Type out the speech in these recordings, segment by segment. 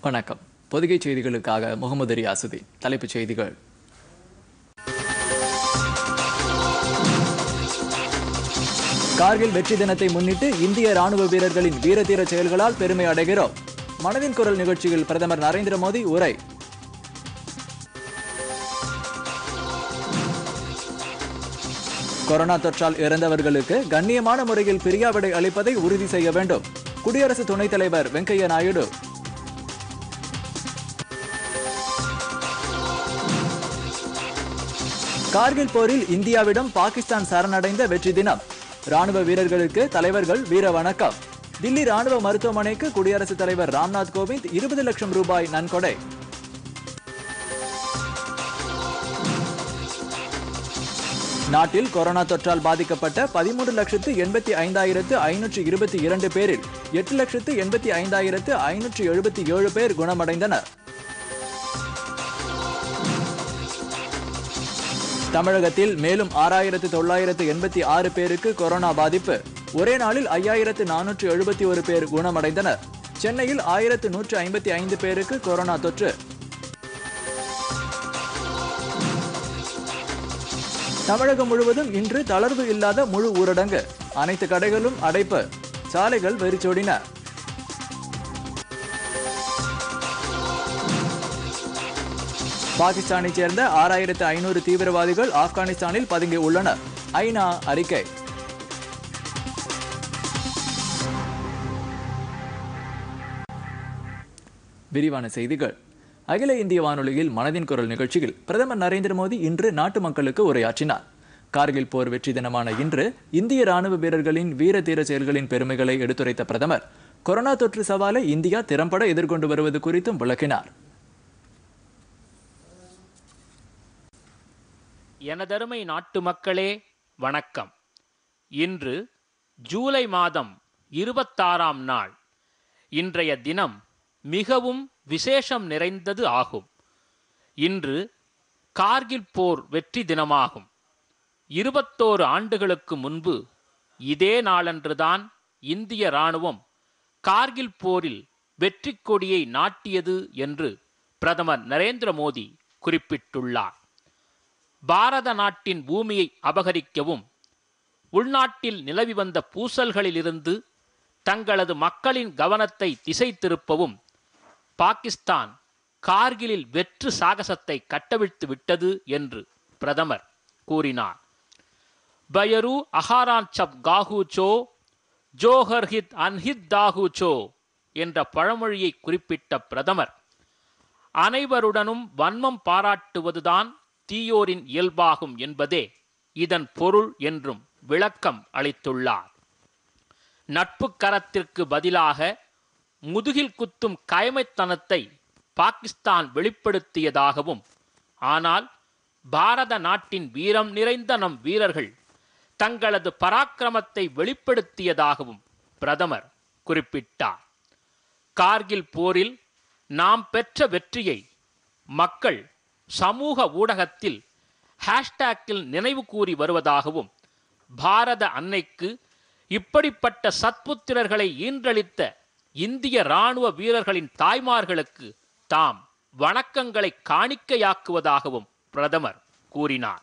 வணக்கம் பொதிகை செய்திகளுக்காக முகமது ரியாசுதீன் தலைப்புச் செய்திகள் கார்கில் வெற்றி தினத்தை முன்னிட்டு இந்திய ராணுவ வீரர்களின் வீரதீர செயல்களால் பெருமை அடைகிறோம் மனதின் குரல் நிகழ்ச்சியில் பிரதமர் நரேந்திர மோடி உரை கொரோனா தொற்றால் இறந்தவர்களுக்கு கண்ணியமான முறையில் பிரியாவிடை அளிப்பதை உறுதி செய்ய வேண்டும் குடியரசு துணைத் தலைவர் வெங்கையா நாயுடு கார்கில் போரில் இந்தியாவிடம் பாகிஸ்தான் சரணடைந்த வெற்றி தினம் ராணுவ வீரர்களுக்கு தலைவர்கள் வீர வணக்கம் தில்லி ராணுவ மருத்துவமனைக்கு குடியரசுத் தலைவர் ராம்நாத் கோவிந்த் இருபது லட்சம் ரூபாய் நன்கொடை நாட்டில் கொரோனா தொற்றால் பாதிக்கப்பட்ட பதிமூன்று லட்சத்து எண்பத்தி ஐந்தாயிரத்து ஐநூற்று இருபத்தி இரண்டு பேரில் எட்டு லட்சத்து எண்பத்தி ஐந்தாயிரத்து ஐநூற்று எழுபத்தி ஏழு பேர் குணமடைந்தனர் தமிழகத்தில் மேலும் ஆறாயிரத்து தொள்ளாயிரத்து எண்பத்தி ஆறு பேருக்கு கொரோனா பாதிப்பு ஒரே நாளில் ஐயாயிரத்து நானூற்று எழுபத்தி ஒரு பேர் குணமடைந்தனர் சென்னையில் ஆயிரத்து நூற்று ஐம்பத்தி ஐந்து பேருக்கு கொரோனா தொற்று தமிழகம் முழுவதும் இன்று தளர்வு இல்லாத முழு ஊரடங்கு அனைத்து கடைகளும் அடைப்பு சாலைகள் வெறிச்சோடின பாகிஸ்தானைச் சேர்ந்த ஆறாயிரத்து ஐநூறு தீவிரவாதிகள் ஆப்கானிஸ்தானில் பதுங்கி உள்ளனர் ஐநா அறிக்கை விரிவான செய்திகள் அகில இந்திய வானொலியில் மனதின் குரல் நிகழ்ச்சியில் பிரதமர் நரேந்திர மோடி இன்று நாட்டு மக்களுக்கு உரையாற்றினார் கார்கில் போர் வெற்றி தினமான இன்று இந்திய ராணுவ வீரர்களின் வீர தீர செயல்களின் பெருமைகளை எடுத்துரைத்த பிரதமர் கொரோனா தொற்று சவாலை இந்தியா திறம்பட எதிர்கொண்டு வருவது குறித்தும் விளக்கினார் எனதருமை நாட்டு மக்களே வணக்கம் இன்று ஜூலை மாதம் இருபத்தாறாம் நாள் இன்றைய தினம் மிகவும் விசேஷம் நிறைந்தது ஆகும் இன்று கார்கில் போர் வெற்றி தினமாகும் இருபத்தோரு ஆண்டுகளுக்கு முன்பு இதே நாளன்றுதான் இந்திய இராணுவம் கார்கில் போரில் வெற்றி கொடியை நாட்டியது என்று பிரதமர் நரேந்திர மோடி குறிப்பிட்டுள்ளார் பாரத நாட்டின் பூமியை அபகரிக்கவும் உள்நாட்டில் நிலவி வந்த பூசல்களிலிருந்து தங்களது மக்களின் கவனத்தை திசை திருப்பவும் பாகிஸ்தான் கார்கிலில் வெற்று சாகசத்தை கட்டவிழ்த்து விட்டது என்று பிரதமர் கூறினார் பயரு அஹாரான் சப் காஹூ சோ ஜோஹர் ஹித் அன்ஹித் தாஹூ சோ என்ற பழமொழியை குறிப்பிட்ட பிரதமர் அனைவருடனும் வன்மம் பாராட்டுவதுதான் தீயோரின் இயல்பாகும் என்பதே இதன் பொருள் என்றும் விளக்கம் அளித்துள்ளார் நட்பு கரத்திற்கு பதிலாக முதுகில் குத்தும் கயமைத்தனத்தை பாகிஸ்தான் வெளிப்படுத்தியதாகவும் ஆனால் பாரத நாட்டின் வீரம் நிறைந்த நம் வீரர்கள் தங்களது பராக்கிரமத்தை வெளிப்படுத்தியதாகவும் பிரதமர் குறிப்பிட்டார் கார்கில் போரில் நாம் பெற்ற வெற்றியை மக்கள் சமூக ஊடகத்தில் ஹேஷ்டேக்கில் நினைவு கூறி வருவதாகவும் பாரத அன்னைக்கு இப்படிப்பட்ட சத்புத்திரர்களை ஈன்றளித்த இந்திய ராணுவ வீரர்களின் தாய்மார்களுக்கு தாம் வணக்கங்களை காணிக்கையாக்குவதாகவும் பிரதமர் கூறினார்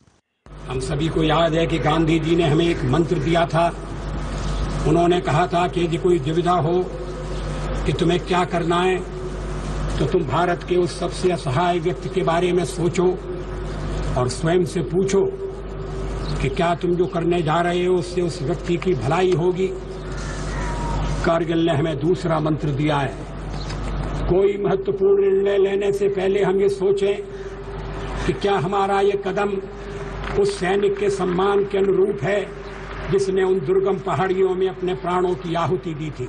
हम सभी को याद है कि गांधी जी ने हमें एक मंत्र दिया था उन्होंने कहा था कि यदि कोई दुविधा हो कि तुम्हें क्या करना है तो तुम भारत के उस सबसे असहाय व्यक्ति के बारे में सोचो और स्वयं से पूछो कि क्या तुम जो करने जा रहे हो उससे उस व्यक्ति की भलाई होगी कारगिल ने हमें दूसरा मंत्र दिया है कोई महत्वपूर्ण निर्णय लेने से पहले हम ये सोचें कि क्या हमारा ये कदम उस सैनिक के सम्मान के अनुरूप है जिसने उन दुर्गम पहाड़ियों में अपने प्राणों की आहुति दी थी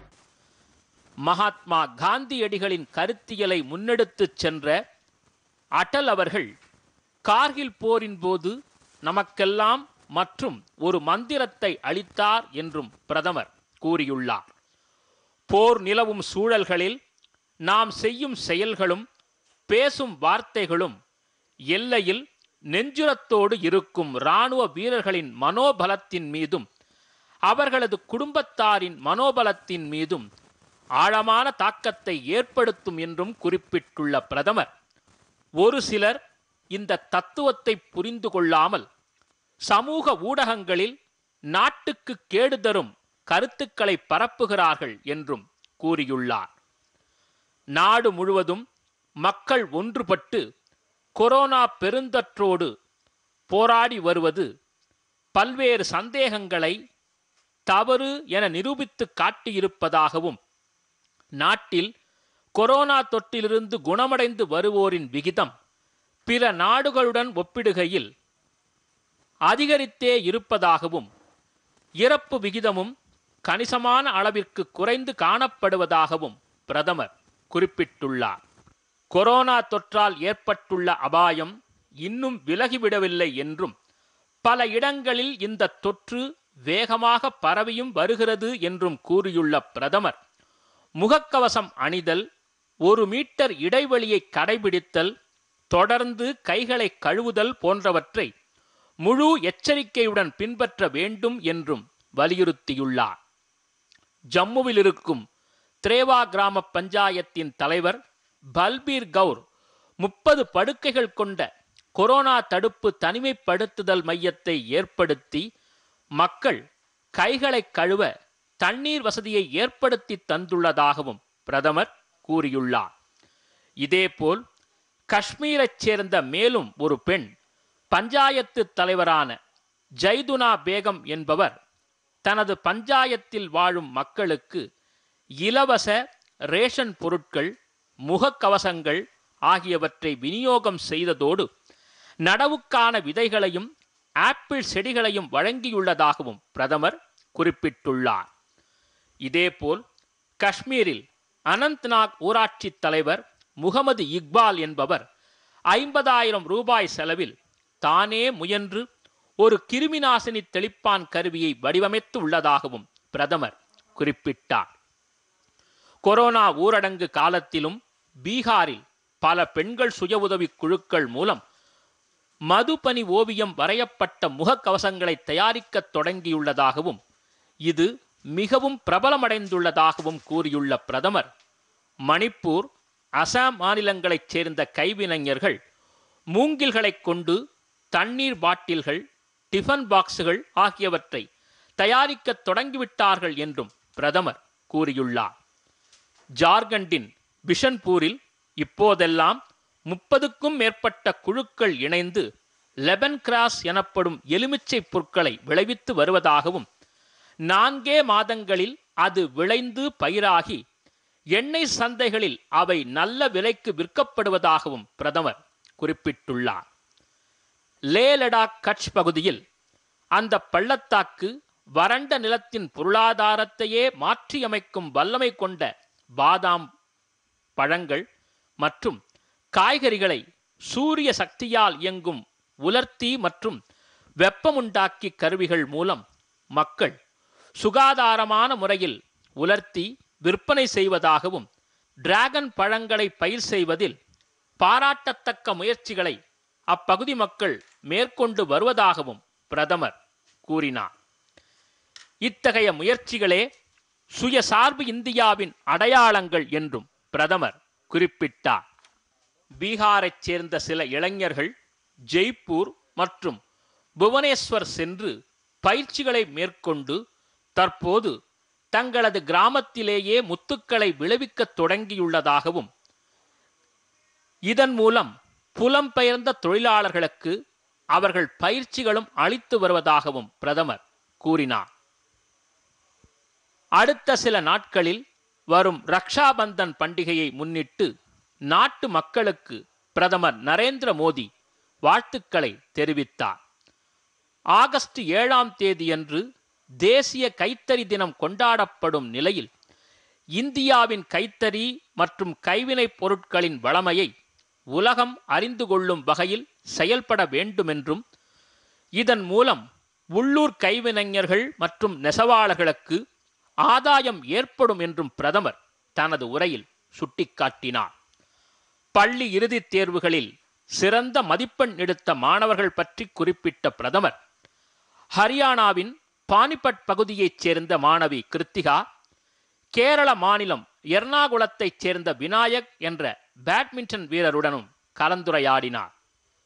மகாத்மா காந்தியடிகளின் கருத்தியலை முன்னெடுத்துச் சென்ற அடல் அவர்கள் கார்கில் போரின் போது நமக்கெல்லாம் மற்றும் ஒரு மந்திரத்தை அளித்தார் என்றும் பிரதமர் கூறியுள்ளார் போர் நிலவும் சூழல்களில் நாம் செய்யும் செயல்களும் பேசும் வார்த்தைகளும் எல்லையில் நெஞ்சுரத்தோடு இருக்கும் இராணுவ வீரர்களின் மனோபலத்தின் மீதும் அவர்களது குடும்பத்தாரின் மனோபலத்தின் மீதும் ஆழமான தாக்கத்தை ஏற்படுத்தும் என்றும் குறிப்பிட்டுள்ள பிரதமர் ஒரு சிலர் இந்த தத்துவத்தை புரிந்து கொள்ளாமல் சமூக ஊடகங்களில் நாட்டுக்கு கேடு தரும் கருத்துக்களை பரப்புகிறார்கள் என்றும் கூறியுள்ளார் நாடு முழுவதும் மக்கள் ஒன்றுபட்டு கொரோனா பெருந்தற்றோடு போராடி வருவது பல்வேறு சந்தேகங்களை தவறு என நிரூபித்து காட்டியிருப்பதாகவும் நாட்டில் கொரோனா தொற்றிலிருந்து குணமடைந்து வருவோரின் விகிதம் பிற நாடுகளுடன் ஒப்பிடுகையில் அதிகரித்தே இருப்பதாகவும் இறப்பு விகிதமும் கணிசமான அளவிற்கு குறைந்து காணப்படுவதாகவும் பிரதமர் குறிப்பிட்டுள்ளார் கொரோனா தொற்றால் ஏற்பட்டுள்ள அபாயம் இன்னும் விலகிவிடவில்லை என்றும் பல இடங்களில் இந்த தொற்று வேகமாக பரவியும் வருகிறது என்றும் கூறியுள்ள பிரதமர் முகக்கவசம் அணிதல் ஒரு மீட்டர் இடைவெளியை கடைபிடித்தல் தொடர்ந்து கைகளை கழுவுதல் போன்றவற்றை முழு எச்சரிக்கையுடன் பின்பற்ற வேண்டும் என்றும் வலியுறுத்தியுள்ளார் ஜம்முவில் இருக்கும் திரேவா கிராம பஞ்சாயத்தின் தலைவர் பல்பீர் கவுர் முப்பது படுக்கைகள் கொண்ட கொரோனா தடுப்பு தனிமைப்படுத்துதல் மையத்தை ஏற்படுத்தி மக்கள் கைகளை கழுவ தண்ணீர் வசதியை ஏற்படுத்தி தந்துள்ளதாகவும் பிரதமர் கூறியுள்ளார் இதேபோல் காஷ்மீரைச் சேர்ந்த மேலும் ஒரு பெண் பஞ்சாயத்து தலைவரான ஜைதுனா பேகம் என்பவர் தனது பஞ்சாயத்தில் வாழும் மக்களுக்கு இலவச ரேஷன் பொருட்கள் முகக்கவசங்கள் ஆகியவற்றை விநியோகம் செய்ததோடு நடவுக்கான விதைகளையும் ஆப்பிள் செடிகளையும் வழங்கியுள்ளதாகவும் பிரதமர் குறிப்பிட்டுள்ளார் இதேபோல் காஷ்மீரில் அனந்த்நாக் ஊராட்சி தலைவர் முகமது இக்பால் என்பவர் ஐம்பதாயிரம் ரூபாய் செலவில் தானே முயன்று ஒரு கிருமிநாசினி தெளிப்பான் கருவியை வடிவமைத்து உள்ளதாகவும் பிரதமர் குறிப்பிட்டார் கொரோனா ஊரடங்கு காலத்திலும் பீகாரில் பல பெண்கள் சுய உதவி குழுக்கள் மூலம் மதுபனி ஓவியம் வரையப்பட்ட முகக்கவசங்களை தயாரிக்கத் தொடங்கியுள்ளதாகவும் இது மிகவும் பிரபலமடைந்துள்ளதாகவும் கூறியுள்ள பிரதமர் மணிப்பூர் அசாம் மாநிலங்களைச் சேர்ந்த கைவினைஞர்கள் மூங்கில்களைக் கொண்டு தண்ணீர் பாட்டில்கள் டிஃபன் பாக்ஸுகள் ஆகியவற்றை தயாரிக்கத் தொடங்கிவிட்டார்கள் என்றும் பிரதமர் கூறியுள்ளார் ஜார்க்கண்டின் பிஷன்பூரில் இப்போதெல்லாம் முப்பதுக்கும் மேற்பட்ட குழுக்கள் இணைந்து லெபன் கிராஸ் எனப்படும் எலுமிச்சை பொருட்களை விளைவித்து வருவதாகவும் நான்கே மாதங்களில் அது விளைந்து பயிராகி எண்ணெய் சந்தைகளில் அவை நல்ல விலைக்கு விற்கப்படுவதாகவும் பிரதமர் குறிப்பிட்டுள்ளார் லே லடாக் கட்ச் பகுதியில் அந்த பள்ளத்தாக்கு வறண்ட நிலத்தின் பொருளாதாரத்தையே மாற்றியமைக்கும் வல்லமை கொண்ட பாதாம் பழங்கள் மற்றும் காய்கறிகளை சூரிய சக்தியால் இயங்கும் உலர்த்தி மற்றும் வெப்பமுண்டாக்கி கருவிகள் மூலம் மக்கள் சுகாதாரமான முறையில் உலர்த்தி விற்பனை செய்வதாகவும் டிராகன் பழங்களை பயிர் செய்வதில் பாராட்டத்தக்க முயற்சிகளை அப்பகுதி மக்கள் மேற்கொண்டு வருவதாகவும் பிரதமர் கூறினார் இத்தகைய முயற்சிகளே சுயசார்பு இந்தியாவின் அடையாளங்கள் என்றும் பிரதமர் குறிப்பிட்டார் பீகாரைச் சேர்ந்த சில இளைஞர்கள் ஜெய்ப்பூர் மற்றும் புவனேஸ்வர் சென்று பயிற்சிகளை மேற்கொண்டு தற்போது தங்களது கிராமத்திலேயே முத்துக்களை விளைவிக்கத் தொடங்கியுள்ளதாகவும் இதன் மூலம் புலம்பெயர்ந்த தொழிலாளர்களுக்கு அவர்கள் பயிற்சிகளும் அளித்து வருவதாகவும் பிரதமர் கூறினார் அடுத்த சில நாட்களில் வரும் ரக்ஷாபந்தன் பண்டிகையை முன்னிட்டு நாட்டு மக்களுக்கு பிரதமர் நரேந்திர மோடி வாழ்த்துக்களை தெரிவித்தார் ஆகஸ்ட் ஏழாம் தேதியன்று தேசிய கைத்தறி தினம் கொண்டாடப்படும் நிலையில் இந்தியாவின் கைத்தறி மற்றும் கைவினைப் பொருட்களின் வளமையை உலகம் அறிந்து கொள்ளும் வகையில் செயல்பட வேண்டுமென்றும் இதன் மூலம் உள்ளூர் கைவினைஞர்கள் மற்றும் நெசவாளர்களுக்கு ஆதாயம் ஏற்படும் என்றும் பிரதமர் தனது உரையில் சுட்டிக்காட்டினார் பள்ளி இறுதித் தேர்வுகளில் சிறந்த மதிப்பெண் எடுத்த மாணவர்கள் பற்றி குறிப்பிட்ட பிரதமர் ஹரியானாவின் பானிபட் பகுதியைச் சேர்ந்த மாணவி கிருத்திகா கேரள மாநிலம் எர்ணாகுளத்தைச் சேர்ந்த வினாயக் என்ற பேட்மிண்டன் வீரருடனும் கலந்துரையாடினார்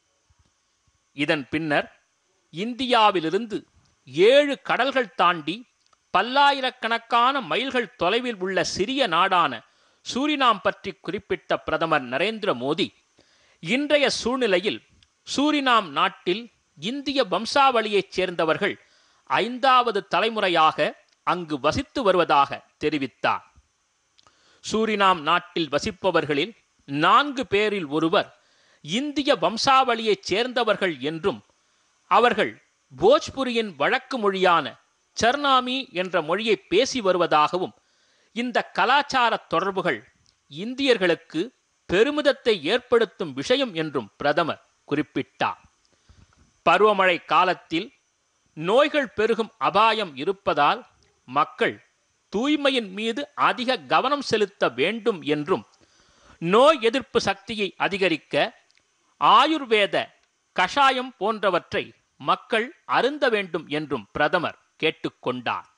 இதன் பின்னர் இந்தியாவிலிருந்து ஏழு கடல்கள் தாண்டி பல்லாயிரக்கணக்கான மைல்கள் தொலைவில் உள்ள சிறிய நாடான சூரினாம் பற்றி குறிப்பிட்ட பிரதமர் நரேந்திர மோடி இன்றைய சூழ்நிலையில் சூரினாம் நாட்டில் இந்திய வம்சாவளியைச் சேர்ந்தவர்கள் ஐந்தாவது தலைமுறையாக அங்கு வசித்து வருவதாக தெரிவித்தார் சூரினாம் நாட்டில் வசிப்பவர்களில் நான்கு பேரில் ஒருவர் இந்திய வம்சாவளியைச் சேர்ந்தவர்கள் என்றும் அவர்கள் போஜ்புரியின் வழக்கு மொழியான சர்னாமி என்ற மொழியை பேசி வருவதாகவும் இந்த கலாச்சார தொடர்புகள் இந்தியர்களுக்கு பெருமிதத்தை ஏற்படுத்தும் விஷயம் என்றும் பிரதமர் குறிப்பிட்டார் பருவமழை காலத்தில் நோய்கள் பெருகும் அபாயம் இருப்பதால் மக்கள் தூய்மையின் மீது அதிக கவனம் செலுத்த வேண்டும் என்றும் நோய் எதிர்ப்பு சக்தியை அதிகரிக்க ஆயுர்வேத கஷாயம் போன்றவற்றை மக்கள் அருந்த வேண்டும் என்றும் பிரதமர் கேட்டுக்கொண்டார்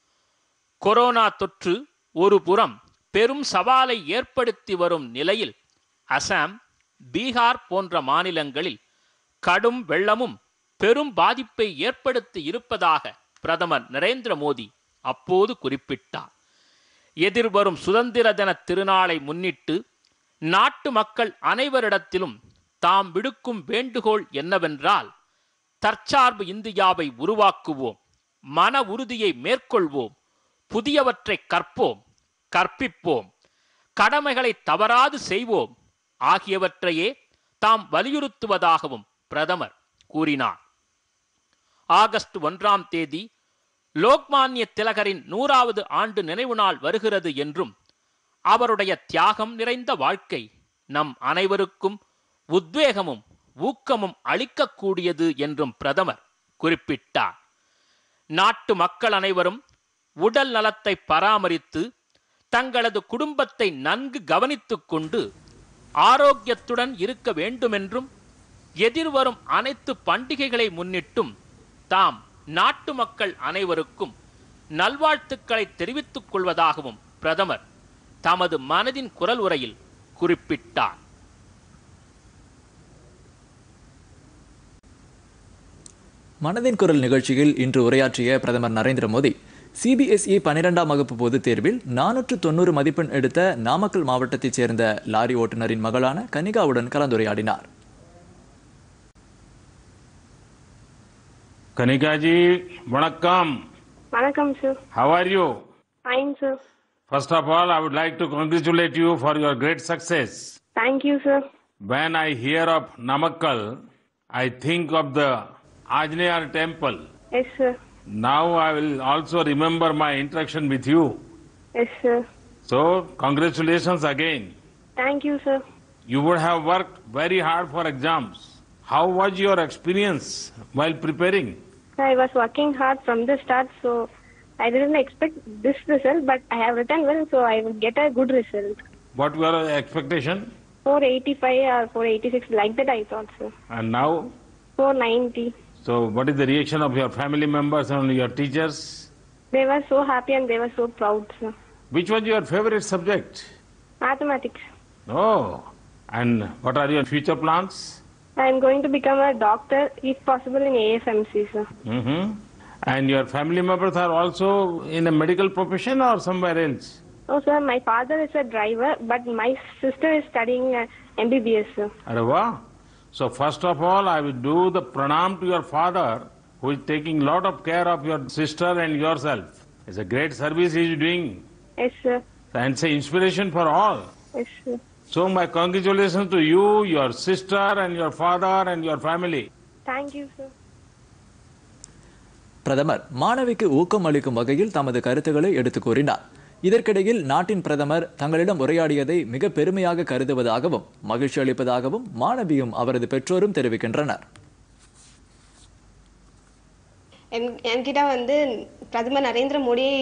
கொரோனா தொற்று ஒரு புறம் பெரும் சவாலை ஏற்படுத்தி வரும் நிலையில் அசாம் பீகார் போன்ற மாநிலங்களில் கடும் வெள்ளமும் பெரும் பாதிப்பை ஏற்படுத்தி இருப்பதாக பிரதமர் நரேந்திர மோடி அப்போது குறிப்பிட்டார் எதிர்வரும் சுதந்திர தின திருநாளை முன்னிட்டு நாட்டு மக்கள் அனைவரிடத்திலும் தாம் விடுக்கும் வேண்டுகோள் என்னவென்றால் தற்சார்பு இந்தியாவை உருவாக்குவோம் மன உறுதியை மேற்கொள்வோம் புதியவற்றை கற்போம் கற்பிப்போம் கடமைகளை தவறாது செய்வோம் ஆகியவற்றையே தாம் வலியுறுத்துவதாகவும் பிரதமர் கூறினார் ஆகஸ்ட் ஒன்றாம் தேதி லோக்மான்ய திலகரின் நூறாவது ஆண்டு நினைவு நாள் வருகிறது என்றும் அவருடைய தியாகம் நிறைந்த வாழ்க்கை நம் அனைவருக்கும் உத்வேகமும் ஊக்கமும் அளிக்கக்கூடியது என்றும் பிரதமர் குறிப்பிட்டார் நாட்டு மக்கள் அனைவரும் உடல் நலத்தை பராமரித்து தங்களது குடும்பத்தை நன்கு கவனித்துக் கொண்டு ஆரோக்கியத்துடன் இருக்க வேண்டுமென்றும் எதிர்வரும் அனைத்து பண்டிகைகளை முன்னிட்டும் தாம் நாட்டு மக்கள் அனைவருக்கும் நல்வாழ்த்துக்களை தெரிவித்துக் கொள்வதாகவும் பிரதமர் தமது மனதின் குரல் உரையில் குறிப்பிட்டார் மனதின் குரல் நிகழ்ச்சியில் இன்று உரையாற்றிய பிரதமர் நரேந்திர மோடி சிபிஎஸ்இ பன்னிரெண்டாம் வகுப்பு பொதுத் தேர்வில் நானூற்று தொண்ணூறு மதிப்பெண் எடுத்த நாமக்கல் மாவட்டத்தைச் சேர்ந்த லாரி ஓட்டுநரின் மகளான கனிகாவுடன் கலந்துரையாடினார் Kanika ji, vanakkam. வணக்கம் sir How are you? Fine sir First of all, I would like to congratulate you for your great success. Thank you sir When I hear of Namakkal, I think of the Ajnayar temple. Yes sir Now I will also remember my interaction with you. Yes sir So, congratulations again. Thank you sir You would have worked very hard for exams. How was your experience while preparing? I was working hard from the start, so I didn't expect this result, but I have written well, so I will get a good result. What were your expectation? 485 or 486, like that I thought, sir. And now 490. So, what is the reaction of your family members and your teachers? They were so happy and they were so proud, sir. Which was your favorite subject? Mathematics. Oh, and what are your future plans? I am going to become a doctor, if possible, in AFMC, sir. hmm And your family members are also in a medical profession or somewhere else? Oh, sir, my father is a driver, but my sister is studying uh, MBBS, sir. Arre wah. So first of all, I will do the pranam to your father, who is taking lot of care of your sister and yourself. It's a great service he is doing, Yes, sir. and it's an inspiration for all. Yes, sir. So my congratulations to you, your sister, and your father and your family. Thank you, sir. பிரதமர் மாணவிக்கு ஊக்கம் அளிக்கும் வகையில் தமது கருத்துக்களை எடுத்துக் கூறினார் இதற்கிடையில் நாட்டின் பிரதமர் தங்களிடம் உரையாடியதை மிக பெருமையாக கருதுவதாகவும் மகிழ்ச்சி அளிப்பதாகவும் மாணவியும் அவரது பெற்றோரும் தெரிவிக்கின்றனர் என் என்கிட்ட வந்து பிரதமர் நரேந்திர மோடி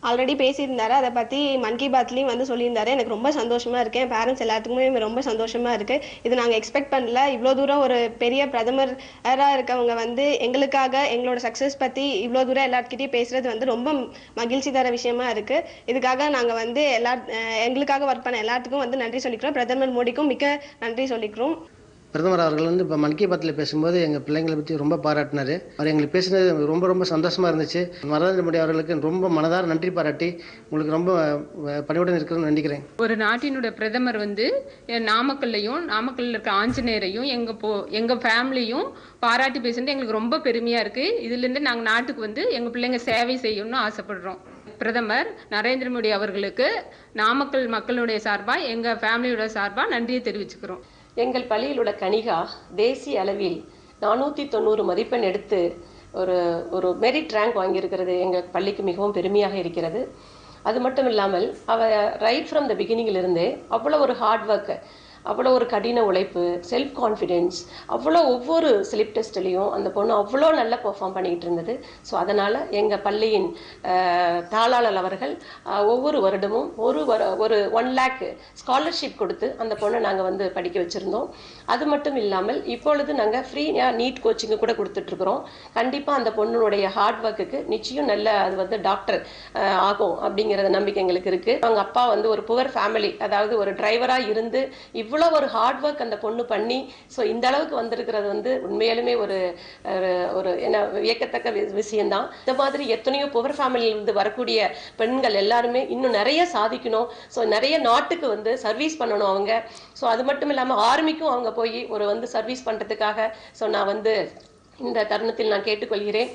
ஆல்ரெடி பேசியிருந்தாரு அதை பற்றி மன் கி பாத்லேயும் வந்து சொல்லியிருந்தாரு எனக்கு ரொம்ப சந்தோஷமா இருக்கு என் பேரண்ட்ஸ் எல்லாத்துக்குமே ரொம்ப சந்தோஷமா இருக்கு இது நாங்கள் எக்ஸ்பெக்ட் பண்ணல இவ்வளோ தூரம் ஒரு பெரிய பிரதமராக இருக்கவங்க வந்து எங்களுக்காக எங்களோட சக்ஸஸ் பற்றி இவ்வளோ தூரம் எல்லாத்துக்கிட்டையும் பேசுறது வந்து ரொம்ப மகிழ்ச்சி தர விஷயமா இருக்கு இதுக்காக நாங்கள் வந்து எல்லா அஹ் எங்களுக்காக ஒர்க் பண்ண எல்லாத்துக்கும் வந்து நன்றி சொல்லிக்கிறோம் பிரதமர் மோடிக்கும் மிக்க நன்றி சொல்லிக்கிறோம் பிரதமர் அவர்கள் வந்து இப்போ மன் கி பாத்தில் பேசும்போது எங்கள் பிள்ளைங்களை பற்றி ரொம்ப பாராட்டினார் அவர் எங்களுக்கு பேசினது ரொம்ப ரொம்ப சந்தோஷமாக இருந்துச்சு நரேந்திர மோடி அவர்களுக்கு ரொம்ப மனதார நன்றி பாராட்டி உங்களுக்கு ரொம்ப அஹ், பணிவுடன் இருக்கிறேன்னு நினைக்கிறேன் ஒரு நாட்டினுடைய பிரதமர் வந்து என் நாமக்கல்லையும் நாமக்கல்ல இருக்க ஆஞ்சநேயரையும் எங்க போ எங்க ஃபேமிலியும் பாராட்டி பேசுறது எங்களுக்கு ரொம்ப பெருமையா இருக்கு இதுல இருந்து நாங்க நாட்டுக்கு வந்து எங்க பிள்ளைங்க சேவை செய்யணும்னு ஆசைப்படுறோம் பிரதமர் நரேந்திர மோடி அவர்களுக்கு நாமக்கல் மக்களுடைய சார்பா எங்க ஃபேமிலியோட சார்பா நன்றியை தெரிவிச்சுக்கிறோம் எங்கள் பள்ளியில் உள்ள கனிகா தேசிய அளவில் நானூற்றி தொண்ணூறு மதிப்பெண் எடுத்து ஒரு ஒரு மெரிட் ரேங்க் வாங்கியிருக்கிறது எங்கள் பள்ளிக்கு மிகவும் பெருமையாக இருக்கிறது அது மட்டும் இல்லாமல் அவ ரைட் ஃப்ரம் த பிகினிங்கிலிருந்தே அவ்வளோ ஒரு ஹார்ட் ஒர்க் அவ்வளோ ஒரு கடின உழைப்பு செல்ஃப் கான்ஃபிடென்ஸ் அவ்வளோ ஒவ்வொரு ஸ்லிப் டெஸ்ட்லேயும் அந்த பொண்ணு அவ்வளோ நல்லா பெர்ஃபார்ம் பண்ணிக்கிட்டு இருந்தது ஸோ அதனால் எங்கள் பள்ளியின் அஹ், தாளாளர் அவர்கள் அஹ், ஒவ்வொரு வருடமும் ஒரு வர ஒரு ஒன் லேக் ஸ்காலர்ஷிப் கொடுத்து அந்த பொண்ணை நாங்கள் வந்து படிக்க வச்சுருந்தோம் அது மட்டும் இல்லாமல் இப்பொழுது நாங்கள் ஃப்ரீ நீட் கோச்சிங்கு கூட கொடுத்துட்ருக்குறோம் கண்டிப்பாக அந்த பொண்ணுடைய ஹார்ட் ஒர்க்குக்கு நிச்சயம் நல்ல அது வந்து டாக்டர் ஆகும் அப்படிங்கிறத நம்பிக்கை எங்களுக்கு இருக்குது அவங்க அப்பா வந்து ஒரு புவர் ஃபேமிலி அதாவது ஒரு டிரைவராக இருந்து இவ்வளோ ஒரு ஹார்ட் ஒர்க் அந்த பொண்ணு பண்ணி ஸோ இந்த அளவுக்கு வந்திருக்கிறது வந்து உண்மையாலுமே ஒரு ஒரு- ஒரு என்ன வியக்கத்தக்க வி- விஷயம்தான் இந்த மாதிரி எத்தனையோ புவர் ஃபேமிலியிலிருந்து வரக்கூடிய பெண்கள் எல்லாருமே இன்னும் நிறைய சாதிக்கணும் ஸோ நிறைய நாட்டுக்கு வந்து சர்வீஸ் பண்ணணும் அவங்க ஸோ அது மட்டும் இல்லாமல் ஆர்மிக்கும் அவங்க போய் ஒரு வந்து சர்வீஸ் பண்ணுறதுக்காக ஸோ நான் வந்து இந்த தருணத்தில் நான் கேட்டுக்கொள்கிறேன்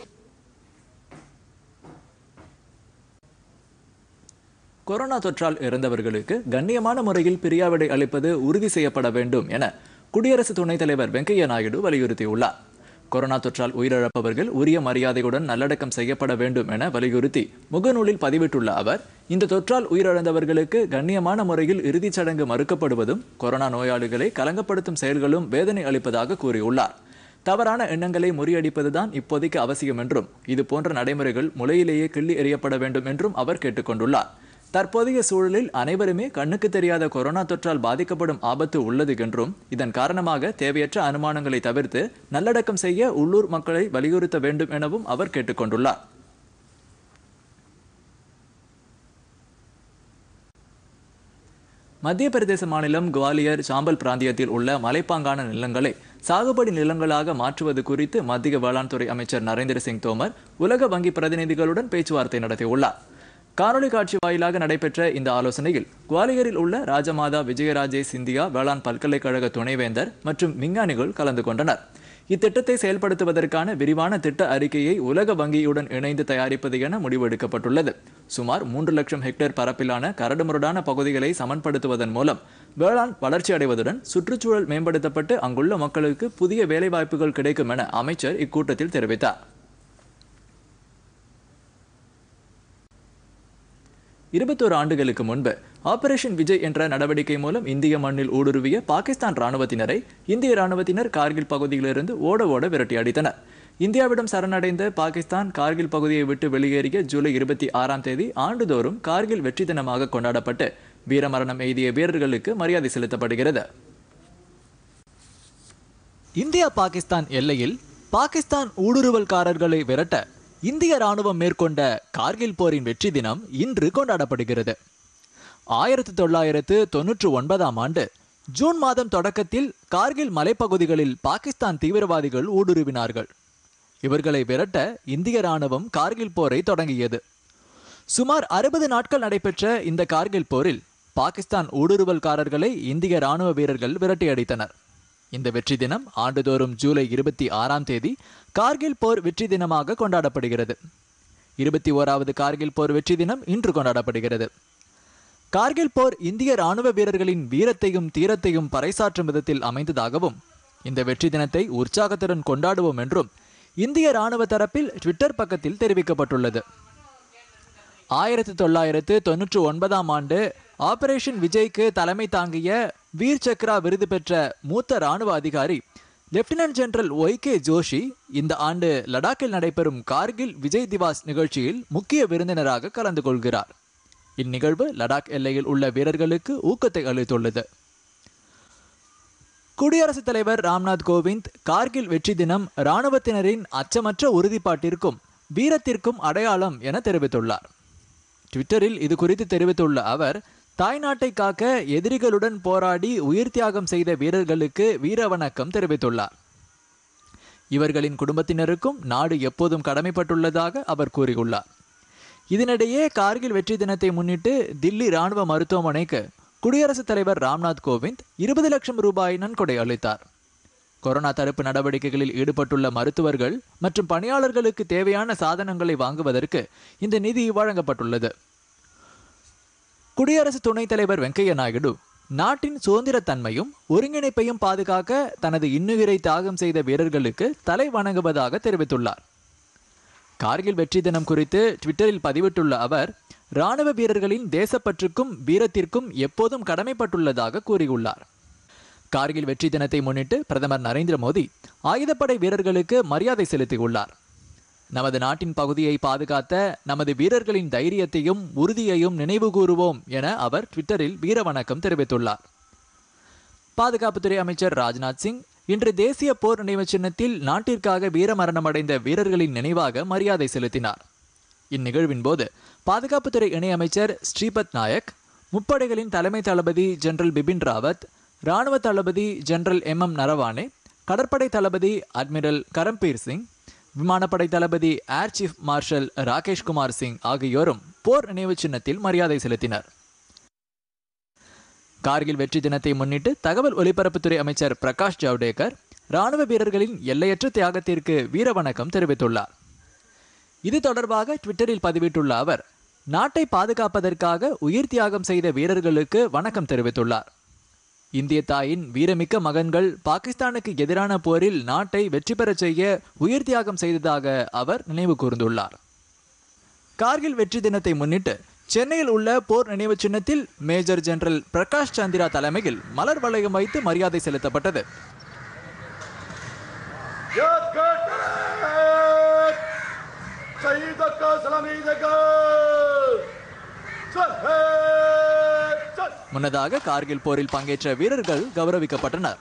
கொரோனா தொற்றால் இறந்தவர்களுக்கு கண்ணியமான முறையில் பிரியாவிடை அளிப்பது உறுதி செய்யப்பட வேண்டும் என குடியரசு துணைத் தலைவர் வெங்கையா நாயுடு வலியுறுத்தியுள்ளார் கொரோனா தொற்றால் உயிரிழப்பவர்கள் உரிய மரியாதையுடன் நல்லடக்கம் செய்யப்பட வேண்டும் என வலியுறுத்தி முகநூலில் பதிவிட்டுள்ள அவர் இந்த தொற்றால் உயிரிழந்தவர்களுக்கு கண்ணியமான முறையில் இறுதிச் சடங்கு மறுக்கப்படுவதும் கொரோனா நோயாளிகளை கலங்கப்படுத்தும் செயல்களும் வேதனை அளிப்பதாக கூறியுள்ளார் தவறான எண்ணங்களை முறியடிப்பதுதான் இப்போதைக்கு அவசியம் என்றும் இது போன்ற நடைமுறைகள் முளையிலேயே கிள்ளி எறியப்பட வேண்டும் என்றும் அவர் கேட்டுக்கொண்டுள்ளார் தற்போதைய சூழலில் அனைவருமே கண்ணுக்கு தெரியாத கொரோனா தொற்றால் பாதிக்கப்படும் ஆபத்து உள்ளது என்றும் இதன் காரணமாக தேவையற்ற அனுமானங்களை தவிர்த்து நல்லடக்கம் செய்ய உள்ளூர் மக்களை வலியுறுத்த வேண்டும் எனவும் அவர் கேட்டுக்கொண்டுள்ளார் மத்திய பிரதேச மாநிலம் குவாலியர் சாம்பல் பிராந்தியத்தில் உள்ள மலைப்பாங்கான நிலங்களை சாகுபடி நிலங்களாக மாற்றுவது குறித்து மத்திய வேளாண் துறை அமைச்சர் நரேந்திர சிங் தோமர் உலக வங்கி பிரதிநிதிகளுடன் பேச்சுவார்த்தை நடத்தியுள்ளார் காணொலி காட்சி வாயிலாக நடைபெற்ற இந்த ஆலோசனையில் குவாலியரில் உள்ள ராஜமாதா விஜயராஜே சிந்தியா வேளாண் பல்கலைக்கழக துணைவேந்தர் மற்றும் விஞ்ஞானிகள் கலந்து கொண்டனர் இத்திட்டத்தை செயல்படுத்துவதற்கான விரிவான திட்ட அறிக்கையை உலக வங்கியுடன் இணைந்து தயாரிப்பது என முடிவெடுக்கப்பட்டுள்ளது சுமார் மூன்று லட்சம் ஹெக்டேர் பரப்பிலான கரடுமுரடான பகுதிகளை சமன்படுத்துவதன் மூலம் வேளாண் வளர்ச்சி அடைவதுடன் சுற்றுச்சூழல் மேம்படுத்தப்பட்டு அங்குள்ள மக்களுக்கு புதிய வேலைவாய்ப்புகள் கிடைக்கும் என அமைச்சர் இக்கூட்டத்தில் தெரிவித்தார் இருபத்தோரு ஆண்டுகளுக்கு முன்பு ஆபரேஷன் விஜய் என்ற நடவடிக்கை மூலம் இந்திய மண்ணில் ஊடுருவிய பாகிஸ்தான் ராணுவத்தினரை இந்திய ராணுவத்தினர் கார்கில் பகுதியிலிருந்து ஓட ஓட விரட்டி அடித்தனர் இந்தியாவிடம் சரணடைந்த பாகிஸ்தான் கார்கில் பகுதியை விட்டு வெளியேறிய ஜூலை இருபத்தி ஆறாம் தேதி ஆண்டுதோறும் கார்கில் வெற்றி தினமாக கொண்டாடப்பட்டு வீரமரணம் எய்திய வீரர்களுக்கு மரியாதை செலுத்தப்படுகிறது இந்தியா பாகிஸ்தான் எல்லையில் பாகிஸ்தான் ஊடுருவல்காரர்களை விரட்ட இந்திய ராணுவம் மேற்கொண்ட கார்கில் போரின் வெற்றி தினம் இன்று கொண்டாடப்படுகிறது ஆயிரத்தி தொள்ளாயிரத்து தொன்னூற்று ஒன்பதாம் ஆண்டு ஜூன் மாதம் தொடக்கத்தில் கார்கில் மலைப்பகுதிகளில் பாகிஸ்தான் தீவிரவாதிகள் ஊடுருவினார்கள் இவர்களை விரட்ட இந்திய ராணுவம் கார்கில் போரை தொடங்கியது சுமார் அறுபது நாட்கள் நடைபெற்ற இந்த கார்கில் போரில் பாகிஸ்தான் ஊடுருவல்காரர்களை இந்திய ராணுவ வீரர்கள் விரட்டியடித்தனர் இந்த வெற்றி தினம் ஆண்டுதோறும் ஜூலை இருபத்தி ஆறாம் தேதி கார்கில் போர் வெற்றி தினமாக கொண்டாடப்படுகிறது இருபத்தி ஓராவது கார்கில் போர் வெற்றி தினம் இன்று கொண்டாடப்படுகிறது கார்கில் போர் இந்திய ராணுவ வீரர்களின் வீரத்தையும் தீரத்தையும் பறைசாற்றும் விதத்தில் அமைந்ததாகவும் இந்த வெற்றி தினத்தை உற்சாகத்துடன் கொண்டாடுவோம் என்றும் இந்திய ராணுவ தரப்பில் ட்விட்டர் பக்கத்தில் தெரிவிக்கப்பட்டுள்ளது ஆயிரத்தி தொள்ளாயிரத்து தொன்னூற்று ஒன்பதாம் ஆண்டு ஆபரேஷன் விஜய்க்கு தலைமை தாங்கிய வீர் சக்ரா விருது பெற்ற மூத்த ராணுவ அதிகாரி lieutenant general Y K Joshi இந்த ஆண்டு லடாக்கில் நடைபெறும் கார்கில் விஜய் திவாஸ் நிகழ்ச்சியில் முக்கிய விருந்தினராக கலந்து கொள்கிறார் இந்நிகழ்வு லடாக் எல்லையில் உள்ள வீரர்களுக்கு ஊக்கத்தை அளித்துள்ளது குடியரசுத் தலைவர் ராம்நாத் கோவிந்த் கார்கில் வெற்றி தினம் இராணுவத்தினரின் அச்சமற்ற உறுதிப்பாட்டிற்கும் வீரத்திற்கும் அடையாளம் என தெரிவித்துள்ளார் ட்விட்டரில் இது குறித்து தெரிவித்துள்ள அவர் தாய்நாட்டை காக்க எதிரிகளுடன் போராடி உயிர் தியாகம் செய்த வீரர்களுக்கு வீர வணக்கம் தெரிவித்துள்ளார் இவர்களின் குடும்பத்தினருக்கும் நாடு எப்போதும் கடமைப்பட்டுள்ளதாக அவர் கூறியுள்ளார் இதனிடையே கார்கில் வெற்றி தினத்தை முன்னிட்டு தில்லி ராணுவ மருத்துவமனைக்கு குடியரசுத் தலைவர் ராம்நாத் கோவிந்த் இருபது லட்சம் ரூபாய் நன்கொடை அளித்தார் கொரோனா தடுப்பு நடவடிக்கைகளில் ஈடுபட்டுள்ள மருத்துவர்கள் மற்றும் பணியாளர்களுக்கு தேவையான சாதனங்களை வாங்குவதற்கு இந்த நிதி வழங்கப்பட்டுள்ளது குடியரசு துணைத் தலைவர் வெங்கையா நாயுடு நாட்டின் சுதந்திரத்தன்மையும் ஒருங்கிணைப்பையும் பாதுகாக்க தனது இன்னுயிரை தியாகம் செய்த வீரர்களுக்கு தலை வணங்குவதாக தெரிவித்துள்ளார் கார்கில் வெற்றி தினம் குறித்து ட்விட்டரில் பதிவிட்டுள்ள அவர் ராணுவ வீரர்களின் தேசப்பற்றுக்கும் வீரத்திற்கும் எப்போதும் கடமைப்பட்டுள்ளதாக கூறியுள்ளார் கார்கில் வெற்றி தினத்தை முன்னிட்டு பிரதமர் நரேந்திர மோடி ஆயுதப்படை வீரர்களுக்கு மரியாதை செலுத்தியுள்ளார் நமது நாட்டின் பகுதியை பாதுகாத்த நமது வீரர்களின் தைரியத்தையும் உறுதியையும் நினைவு கூறுவோம் என அவர் ட்விட்டரில் வீர வணக்கம் தெரிவித்துள்ளார் பாதுகாப்புத்துறை அமைச்சர் ராஜ்நாத் சிங் இன்று தேசிய போர் நினைவு சின்னத்தில் நாட்டிற்காக வீரமரணமடைந்த வீரர்களின் நினைவாக மரியாதை செலுத்தினார் இந்நிகழ்வின் போது பாதுகாப்புத்துறை இணையமைச்சர் ஸ்ரீபத் நாயக் முப்படைகளின் தலைமை தளபதி ஜெனரல் பிபின் ராவத் ராணுவ தளபதி ஜெனரல் எம் எம் நரவானே கடற்படை தளபதி அட்மிரல் கரம்பீர் சிங் விமானப்படை தளபதி air chief marshal Rakesh Kumar Singh ஆகியோரும் போர் நினைவு சின்னத்தில் மரியாதை செலுத்தினர் கார்கில் வெற்றி தினத்தை முன்னிட்டு தகவல் ஒலிபரப்புத்துறை அமைச்சர் பிரகாஷ் ஜவடேகர் ராணுவ வீரர்களின் எல்லையற்ற தியாகத்திற்கு வீர வணக்கம் தெரிவித்துள்ளார் இது தொடர்பாக ட்விட்டரில் பதிவிட்டுள்ள அவர் நாட்டை பாதுகாப்பதற்காக உயிர் தியாகம் செய்த வீரர்களுக்கு வணக்கம் தெரிவித்துள்ளார் இந்திய தாயின் வீரமிக்க மகன்கள் பாகிஸ்தானுக்கு எதிரான போரில் நாட்டை வெற்றி பெறச் செய்ய உயிர் தியாகம் செய்ததாக அவர் நினைவு கூர்ந்துள்ளார் கார்கில் வெற்றி தினத்தை முன்னிட்டு சென்னையில் உள்ள போர் நினைவு சின்னத்தில் மேஜர் ஜெனரல் பிரகாஷ் சந்திரா தலைமையில் மலர் வளையம் வைத்து மரியாதை செலுத்தப்பட்டது முன்னதாக கார்கில் போரில் பங்கேற்ற வீரர்கள் கௌரவிக்கப்பட்டனர்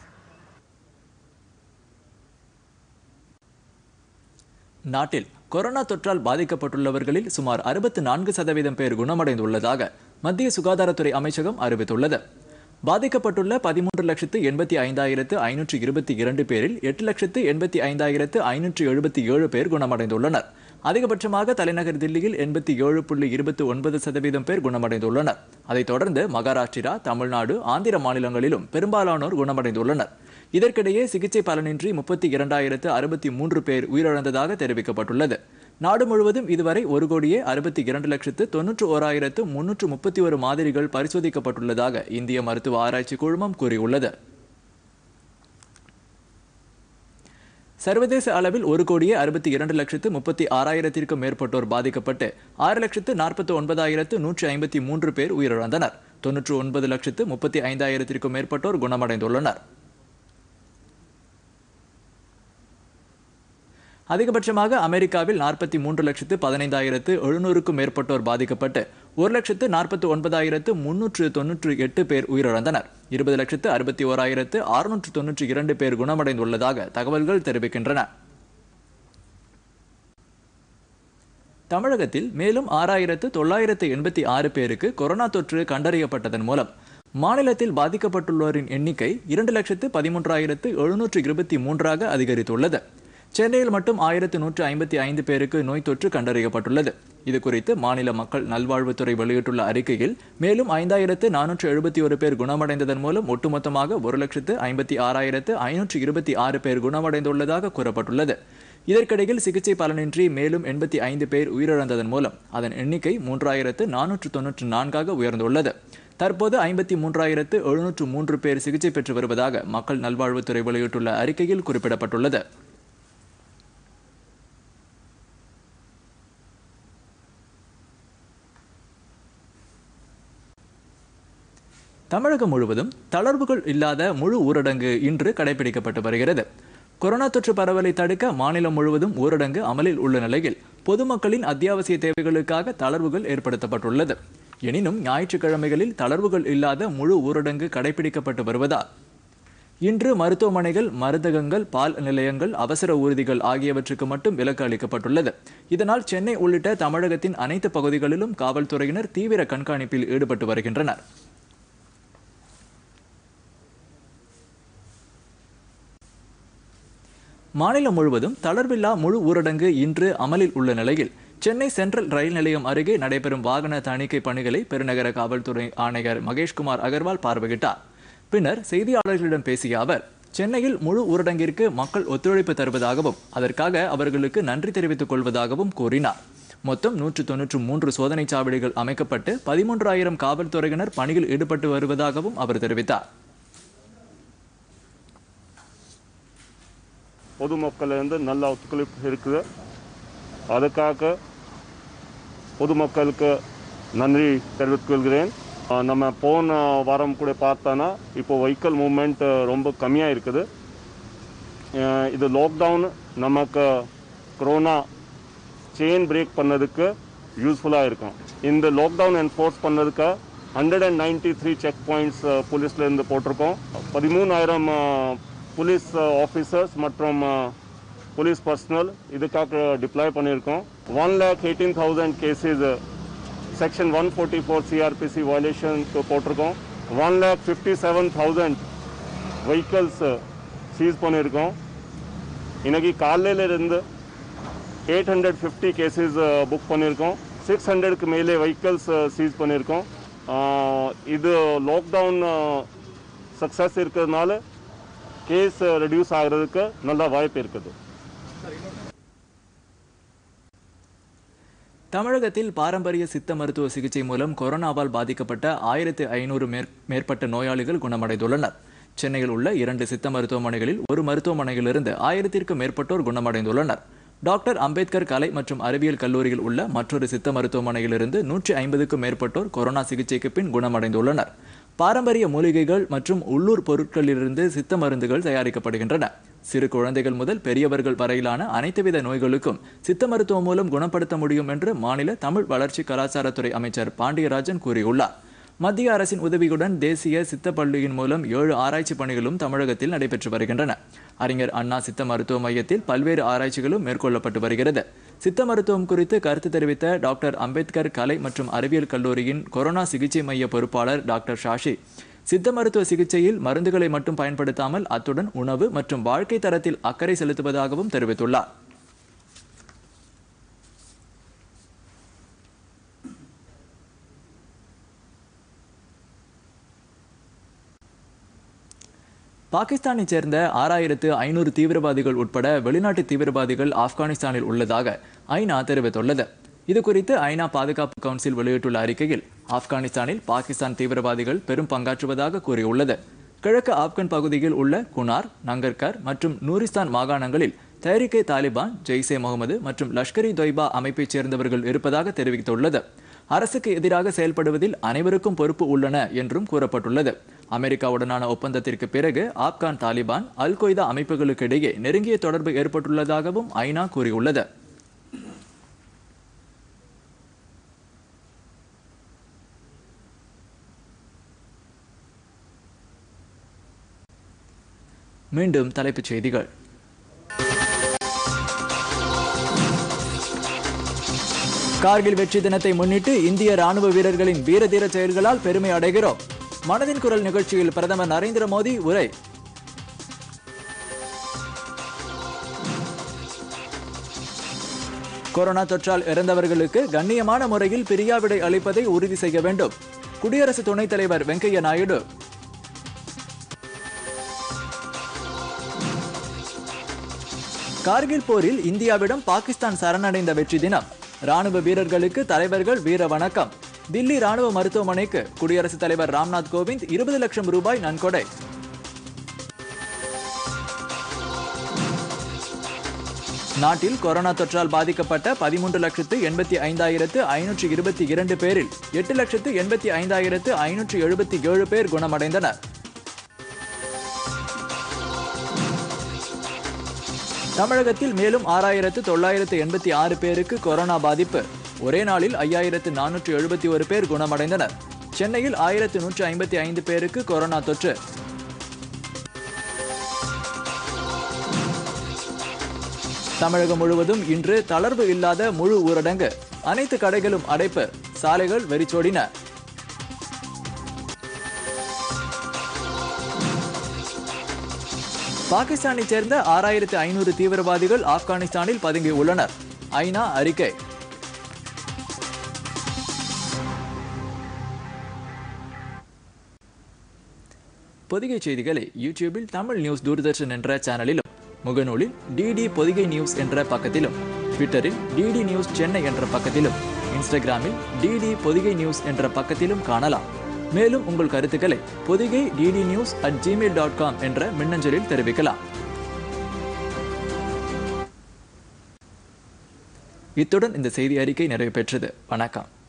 நாட்டில் கொரோனா தொற்றால் பாதிக்கப்பட்டுள்ளவர்களில் சுமார் அறுபத்து நான்கு சதவீதம் பேர் குணமடைந்துள்ளதாக மத்திய சுகாதாரத்துறை அமைச்சகம் அறிவித்துள்ளது பாதிக்கப்பட்டுள்ள பதிமூன்று லட்சத்து எண்பத்தி ஐந்தாயிரத்து ஐநூற்று இருபத்தி இரண்டு பேரில் எட்டு லட்சத்து எண்பத்தி ஐந்தாயிரத்து ஐநூற்று எழுபத்தி ஏழு பேர் குணமடைந்துள்ளனர் அதிகபட்சமாக தலைநகர் தில்லியில் எண்பத்தி ஏழு புள்ளி இருபத்தி ஒன்பது சதவீதம் பேர் குணமடைந்துள்ளனர் அதைத் தொடர்ந்து மகாராஷ்டிரா தமிழ்நாடு ஆந்திர மாநிலங்களிலும் பெரும்பாலானோர் குணமடைந்துள்ளனர் இதற்கிடையே சிகிச்சை பலனின்றி முப்பத்தி இரண்டாயிரத்து அறுபத்தி மூன்று பேர் உயிரிழந்ததாக தெரிவிக்கப்பட்டுள்ளது நாடு முழுவதும் இதுவரை ஒரு கோடியே அறுபத்தி இரண்டு லட்சத்து தொன்னூற்று ஓராயிரத்து முன்னூற்று முப்பத்தி ஒரு மாதிரிகள் பரிசோதிக்கப்பட்டுள்ளதாக இந்திய மருத்துவ ஆராய்ச்சி குழுமம் கூறியுள்ளது சர்வதேச அளவில் ஒரு கோடியே அறுபத்தி இரண்டு லட்சத்து முப்பத்தி ஆறாயிரத்திற்கும் மேற்பட்டோர் பாதிக்கப்பட்டு ஆறு லட்சத்து நாற்பத்தி ஒன்பதாயிரத்து நூற்றி ஐம்பத்தி மூன்று பேர் உயிரிழந்தனர் தொன்னூற்று ஒன்பது லட்சத்து முப்பத்தி ஐந்தாயிரத்திற்கும் மேற்பட்டோர் குணமடைந்துள்ளனர் அதிகபட்சமாக அமெரிக்காவில் நாற்பத்தி மூன்று லட்சத்து பதினைந்தாயிரத்து எழுநூறுக்கும் மேற்பட்டோர் பாதிக்கப்பட்டு ஒரு லட்சத்து நாற்பத்தி ஒன்பதாயிரத்து முன்னூற்று தொன்னூற்று எட்டு பேர் உயிரிழந்தனர் இருபது லட்சத்து அறுபத்தி ஓராயிரத்து அறுநூற்று தொன்னூற்றி இரண்டு பேர் குணமடைந்துள்ளதாக தகவல்கள் தெரிவிக்கின்றன தமிழகத்தில் மேலும் ஆறாயிரத்து தொள்ளாயிரத்து எண்பத்தி ஆறு பேருக்கு கொரோனா தொற்று கண்டறியப்பட்டதன் மூலம் மாநிலத்தில் பாதிக்கப்பட்டுள்ளோரின் எண்ணிக்கை இரண்டு லட்சத்து பதிமூன்றாயிரத்து எழுநூற்று இருபத்தி மூன்றாக அதிகரித்துள்ளது சென்னையில் மட்டும் ஆயிரத்து நூற்று ஐம்பத்தி ஐந்து பேருக்கு நோய் தொற்று கண்டறியப்பட்டுள்ளது இது குறித்து மாநில மக்கள் நல்வாழ்வுத்துறை வெளியிட்டுள்ள அறிக்கையில் மேலும் ஐந்தாயிரத்து நானூற்று எழுபத்தி ஒரு பேர் குணமடைந்ததன் மூலம் ஒட்டுமொத்தமாக ஒரு லட்சத்து ஐம்பத்தி ஆறாயிரத்து ஐநூற்று இருபத்தி ஆறு பேர் குணமடைந்துள்ளதாக கூறப்பட்டுள்ளது இதற்கிடையில் சிகிச்சை பலனின்றி மேலும் எண்பத்தி ஐந்து பேர் உயிரிழந்ததன் மூலம் அதன் எண்ணிக்கை மூன்றாயிரத்து நானூற்று தொன்னூற்று நான்காக உயர்ந்துள்ளது தற்போது ஐம்பத்தி மூன்றாயிரத்து எழுநூற்று மூன்று பேர் சிகிச்சை பெற்று வருவதாக மக்கள் நல்வாழ்வுத்துறை வெளியிட்டுள்ள அறிக்கையில் குறிப்பிடப்பட்டுள்ளது தமிழகம் முழுவதும் தளர்வுகள் இல்லாத முழு ஊரடங்கு இன்று கடைபிடிக்கப்பட்டு வருகிறது கொரோனா தொற்று பரவலை தடுக்க மாநிலம் முழுவதும் ஊரடங்கு அமலில் உள்ள நிலையில் பொதுமக்களின் அத்தியாவசிய தேவைகளுக்காக தளர்வுகள் ஏற்படுத்தப்பட்டுள்ளது எனினும் ஞாயிற்றுக்கிழமைகளில் தளர்வுகள் இல்லாத முழு ஊரடங்கு கடைபிடிக்கப்பட்டு வருவதால் இன்று மருத்துவமனைகள் மருந்தகங்கள் பால் நிலையங்கள் அவசர ஊர்திகள் ஆகியவற்றுக்கு மட்டும் விலக்கு அளிக்கப்பட்டுள்ளது இதனால் சென்னை உள்ளிட்ட தமிழகத்தின் அனைத்து பகுதிகளிலும் காவல்துறையினர் தீவிர கண்காணிப்பில் ஈடுபட்டு வருகின்றனர் மாநிலம் முழுவதும் தளர்வில்லா முழு ஊரடங்கு இன்று அமலில் உள்ள நிலையில் சென்னை சென்ட்ரல் ரயில் நிலையம் அருகே நடைபெறும் வாகன தணிக்கை பணிகளை பெருநகர காவல்துறை ஆணையர் மகேஷ்குமார் அகர்வால் பார்வையிட்டார் பின்னர் செய்தியாளர்களிடம் பேசிய அவர் சென்னையில் முழு ஊரடங்கிற்கு மக்கள் ஒத்துழைப்பு தருவதாகவும் அதற்காக அவர்களுக்கு நன்றி தெரிவித்துக் கொள்வதாகவும் கூறினார் மொத்தம் நூற்று தொன்னூற்று மூன்று சோதனைச் சாவடிகள் அமைக்கப்பட்டு பதிமூன்றாயிரம் காவல்துறையினர் பணியில் ஈடுபட்டு வருவதாகவும் அவர் தெரிவித்தார் பொதுமக்கள்லேருந்து நல்ல ஒத்துழைப்பு இருக்குது அதுக்காக பொதுமக்களுக்கு நன்றி தெரிவித்துக் கொள்கிறேன் ஆஹ் நம்ம போன வாரம் கூட பார்த்தோன்னா இப்போ வெஹிக்கல் மூவ்மெண்ட் ரொம்ப கம்மியாக இருக்குது ஆஹ் இது லாக்டவுன் நமக்கு கொரோனா செயின் பிரேக் பண்ணதுக்கு யூஸ்ஃபுல்லாக இருக்கும் இந்த லாக்டவுன் என்ஃபோர்ஸ் பண்ணதுக்கு hundred and ninety three check points போலீஸ்லேருந்து போட்டிருக்கோம் பதிமூணாயிரம் போலீஸ் ஆஃபீஸர்ஸ் மற்றும் போலீஸ் பர்சனல் இதுக்காக டிப்ளாய் பண்ணியிருக்கோம் one lakh eighteen thousand cases section one forty four CrPC வயலேஷனுக்கு போட்டிருக்கோம் one lakh fifty seven thousand vehicles seize பண்ணியிருக்கோம் இன்னைக்கு காலையிலேருந்து eight hundred fifty cases book பண்ணியிருக்கோம் சிக்ஸ் ஹண்ட்ரடுக்கு மேலே வெஹிக்கல்ஸ் சீஸ் பண்ணியிருக்கோம் ஆஹ் இது லாக்டவுன் சக்ஸஸ் இருக்கிறதுனால கேஸ் ரெடியூஸ் ஆகிறதுக்கு நல்ல வாய்ப்பு இருக்குது தமிழகத்தில் பாரம்பரிய சித்த மருத்துவ சிகிச்சை மூலம் கொரோனாவால் பாதிக்கப்பட்ட ஆயிரத்து ஐநூறு மேற் மேற்பட்ட நோயாளிகள் குணமடைந்துள்ளனர் சென்னையில் உள்ள இரண்டு சித்த மருத்துவமனைகளில் ஒரு மருத்துவமனையிலிருந்து ஆயிரத்திற்கும் மேற்பட்டோர் குணமடைந்துள்ளனர் டாக்டர் அம்பேத்கர் கலை மற்றும் அறிவியல் கல்லூரியில் உள்ள மற்றொரு சித்த மருத்துவமனையிலிருந்து நூற்றி ஐம்பதுக்கும் மேற்பட்டோர் கொரோனா சிகிச்சைக்கு பின் குணமடைந்துள்ளனர் பாரம்பரிய மூலிகைகள் மற்றும் உள்ளூர் பொருட்களிலிருந்து சித்த மருந்துகள் தயாரிக்கப்படுகின்றன சிறு குழந்தைகள் முதல் பெரியவர்கள் வரையிலான அனைத்துவித நோய்களுக்கும் சித்த மருத்துவம் மூலம் குணப்படுத்த முடியும் என்று மாநில தமிழ் வளர்ச்சி கலாச்சாரத்துறை அமைச்சர் பாண்டியராஜன் கூறியுள்ளார் மத்திய அரசின் உதவியுடன் தேசிய சித்த பள்ளியின் மூலம் ஏழு ஆராய்ச்சி பணிகளும் தமிழகத்தில் நடைபெற்று வருகின்றன அறிஞர் அண்ணா சித்த மருத்துவ மையத்தில் பல்வேறு ஆராய்ச்சிகளும் மேற்கொள்ளப்பட்டு வருகிறது சித்த மருத்துவம் குறித்து கருத்து தெரிவித்த டாக்டர் அம்பேத்கர் கலை மற்றும் அறிவியல் கல்லூரியின் கொரோனா சிகிச்சை மைய பொறுப்பாளர் டாக்டர் ஷாஷி சித்த மருத்துவ சிகிச்சையில் மருந்துகளை மட்டும் பயன்படுத்தாமல் அத்துடன் உணவு மற்றும் வாழ்க்கை தரத்தில் அக்கறை செலுத்துவதாகவும் தெரிவித்துள்ளார் பாகிஸ்தானைச் சேர்ந்த ஆறாயிரத்து ஐநூறு தீவிரவாதிகள் உட்பட வெளிநாட்டு தீவிரவாதிகள் ஆப்கானிஸ்தானில் உள்ளதாக ஐநா தெரிவித்துள்ளது இது குறித்து ஐநா பாதுகாப்பு கவுன்சில் வெளியிட்டுள்ள அறிக்கையில் ஆப்கானிஸ்தானில் பாகிஸ்தான் தீவிரவாதிகள் பெரும் பங்காற்றுவதாக கூறியுள்ளது கிழக்கு ஆப்கன் பகுதியில் உள்ள குனார் நங்கர்கர் மற்றும் நூரிஸ்தான் மாகாணங்களில் தஹரிகே தாலிபான் ஜெய்சே முகமது மற்றும் லஷ்கர் இ தொய்பா அமைப்பைச் சேர்ந்தவர்கள் இருப்பதாக தெரிவித்துள்ளது அரசுக்கு எதிராக செயல்படுவதில் அனைவருக்கும் பொறுப்பு உள்ளன என்றும் கூறப்பட்டுள்ளது அமெரிக்காவுடனான ஒப்பந்தத்திற்கு பிறகு ஆப்கான் தாலிபான் அல் கொய்தா அமைப்புகளுக்கு இடையே நெருங்கிய தொடர்பு ஏற்பட்டுள்ளதாகவும் ஐநா கூறியுள்ளது மீண்டும் தலைப்புச் செய்திகள் கார்கில் வெற்றி தினத்தை முன்னிட்டு இந்திய ராணுவ வீரர்களின் வீரதீர செயல்களால் பெருமை அடைகிறோம் மனதின் குரல் நிகழ்ச்சியில் பிரதமர் நரேந்திர மோடி உரை கொரோனா தொற்றால் இறந்தவர்களுக்கு கண்ணியமான முறையில் பிரியாவிடை அளிப்பதை உறுதி செய்ய வேண்டும் குடியரசு துணைத் தலைவர் வெங்கையா நாயுடு கார்கில் போரில் இந்தியாவிடம் பாகிஸ்தான் சரணடைந்த வெற்றி தினம் ராணுவ வீரர்களுக்கு தலைவர்கள் வீர வணக்கம் தில்லி ராணுவ மருத்துவமனைக்கு குடியரசுத் தலைவர் ராம்நாத் கோவிந்த் இருபது லட்சம் ரூபாய் நன்கொடை நாட்டில் கொரோனா தொற்றால் பாதிக்கப்பட்ட பதிமூன்று லட்சத்து எண்பத்தி ஐந்தாயிரத்து ஐநூற்று இருபத்தி இரண்டு பேரில் எட்டு லட்சத்து எண்பத்தி ஐந்தாயிரத்து ஐநூற்று எழுபத்தி ஏழு பேர் குணமடைந்தனர் தமிழகத்தில் மேலும் ஆறாயிரத்து தொள்ளாயிரத்து எண்பத்தி ஆறு பேருக்கு கொரோனா பாதிப்பு ஒரே நாளில் ஐயாயிரத்து நானூற்று எழுபத்தி ஒரு பேர் குணமடைந்தனர் சென்னையில் ஆயிரத்து நூற்று ஐம்பத்தி ஐந்து பேருக்கு கொரோனா தொற்று தமிழகம் முழுவதும் இன்று தளர்வு இல்லாத முழு ஊரடங்கு அனைத்து கடைகளும் அடைப்பு சாலைகள் வெறிச்சோடின பாகிஸ்தானைச் சேர்ந்த ஆறாயிரத்து ஐநூறு தீவிரவாதிகள் ஆப்கானிஸ்தானில் பதுங்கியுள்ளனர் ஐநா அறிக்கை பொதிகை செய்திகளை யூடியூபில் தமிழ் நியூஸ் தூர்தர்ஷன் என்ற சேனலிலும் முகநூலில் டிடி பொதிகை நியூஸ் என்ற பக்கத்திலும் ட்விட்டரில் டிடி நியூஸ் சென்னை என்ற பக்கத்திலும் இன்ஸ்டாகிராமில் டிடி பொதிகை நியூஸ் என்ற பக்கத்திலும் காணலாம் மேலும் உங்கள் கருத்துக்களை Podhigai DD news at Gmail dot com என்ற மின்னஞ்சலில் தெரிவிக்கலாம் இத்துடன் இந்த செய்தி அறிக்கை நிறைவு பெற்றது வணக்கம்